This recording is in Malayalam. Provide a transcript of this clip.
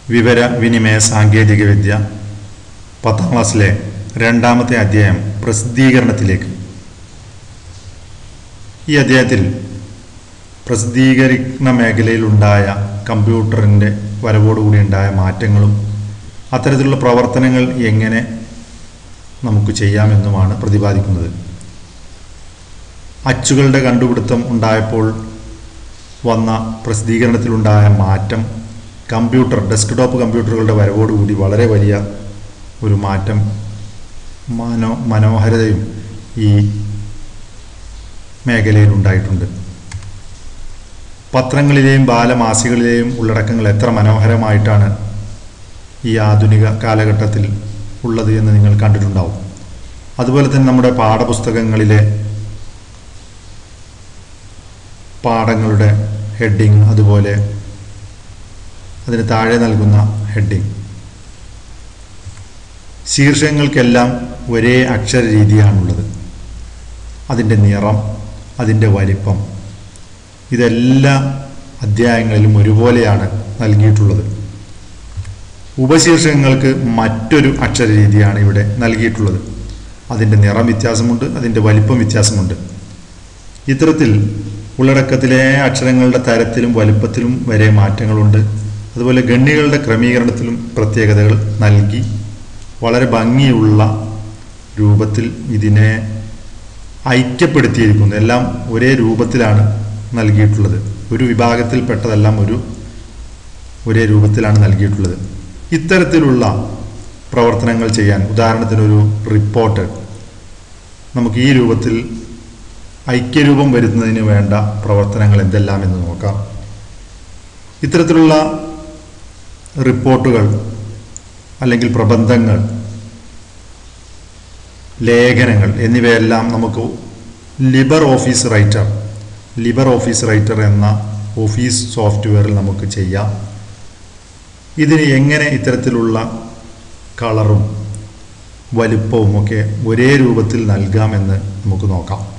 വിവര വിനിമയ സാങ്കേതികവിദ്യ പത്താം ക്ലാസ്സിലെ രണ്ടാമത്തെ അധ്യായം പ്രസിദ്ധീകരണത്തിലേക്ക് ഈ അധ്യായത്തിൽ പ്രസിദ്ധീകരണ മേഖലയിലുണ്ടായ കമ്പ്യൂട്ടറിൻ്റെ വരവോടുകൂടി ഉണ്ടായ മാറ്റങ്ങളും അത്തരത്തിലുള്ള പ്രവർത്തനങ്ങൾ എങ്ങനെ നമുക്ക് ചെയ്യാമെന്നുമാണ് പ്രതിപാദിക്കുന്നത് അച്ചുകളുടെ കണ്ടുപിടുത്തം ഉണ്ടായപ്പോൾ വന്ന പ്രസിദ്ധീകരണത്തിലുണ്ടായ മാറ്റം കമ്പ്യൂട്ടർ ഡെസ്ക്ടോപ്പ് കമ്പ്യൂട്ടറുകളുടെ വരവോടുകൂടി വളരെ വലിയ ഒരു മാറ്റം മനോ മനോഹരതയും ഈ മേഖലയിൽ ഉണ്ടായിട്ടുണ്ട് പത്രങ്ങളിലെയും ബാലമാസികളിലെയും ഉള്ളടക്കങ്ങൾ എത്ര മനോഹരമായിട്ടാണ് ഈ ആധുനിക കാലഘട്ടത്തിൽ ഉള്ളത് എന്ന് നിങ്ങൾ കണ്ടിട്ടുണ്ടാവും അതുപോലെ തന്നെ നമ്മുടെ പാഠപുസ്തകങ്ങളിലെ പാഠങ്ങളുടെ ഹെഡിങ് അതുപോലെ അതിന് താഴെ നൽകുന്ന ഹെഡിങ് ശീർഷകങ്ങൾക്കെല്ലാം ഒരേ അക്ഷര രീതിയാണുള്ളത് അതിൻ്റെ നിറം അതിൻ്റെ വലിപ്പം ഇതെല്ലാ അധ്യായങ്ങളിലും ഒരുപോലെയാണ് നൽകിയിട്ടുള്ളത് ഉപശീർഷകങ്ങൾക്ക് മറ്റൊരു അക്ഷര രീതിയാണ് ഇവിടെ നൽകിയിട്ടുള്ളത് അതിൻ്റെ നിറം വ്യത്യാസമുണ്ട് അതിൻ്റെ വലിപ്പം വ്യത്യാസമുണ്ട് ഇത്തരത്തിൽ ഉള്ളടക്കത്തിലെ അക്ഷരങ്ങളുടെ തരത്തിലും വലിപ്പത്തിലും വരെ മാറ്റങ്ങളുണ്ട് അതുപോലെ ഗണ്ണികളുടെ ക്രമീകരണത്തിലും പ്രത്യേകതകൾ നൽകി വളരെ ഭംഗിയുള്ള രൂപത്തിൽ ഇതിനെ ഐക്യപ്പെടുത്തിയിരിക്കുന്നു എല്ലാം ഒരേ രൂപത്തിലാണ് നൽകിയിട്ടുള്ളത് ഒരു വിഭാഗത്തിൽപ്പെട്ടതെല്ലാം ഒരു ഒരേ രൂപത്തിലാണ് നൽകിയിട്ടുള്ളത് ഇത്തരത്തിലുള്ള പ്രവർത്തനങ്ങൾ ചെയ്യാൻ ഉദാഹരണത്തിനൊരു റിപ്പോർട്ട് നമുക്ക് ഈ രൂപത്തിൽ ഐക്യരൂപം വരുത്തുന്നതിന് വേണ്ട പ്രവർത്തനങ്ങൾ എന്തെല്ലാം എന്ന് നോക്കാം ഇത്തരത്തിലുള്ള റിപ്പോർട്ടുകൾ അല്ലെങ്കിൽ പ്രബന്ധങ്ങൾ ലേഖനങ്ങൾ എന്നിവയെല്ലാം നമുക്ക് Libre Office Writer Libre Office Writer എന്ന ഓഫീസ് സോഫ്റ്റ്വെയറിൽ നമുക്ക് ചെയ്യാം ഇതിന് എങ്ങനെ ഇത്തരത്തിലുള്ള കളറും വലുപ്പവും ഒക്കെ ഒരേ രൂപത്തിൽ നൽകാമെന്ന് നമുക്ക് നോക്കാം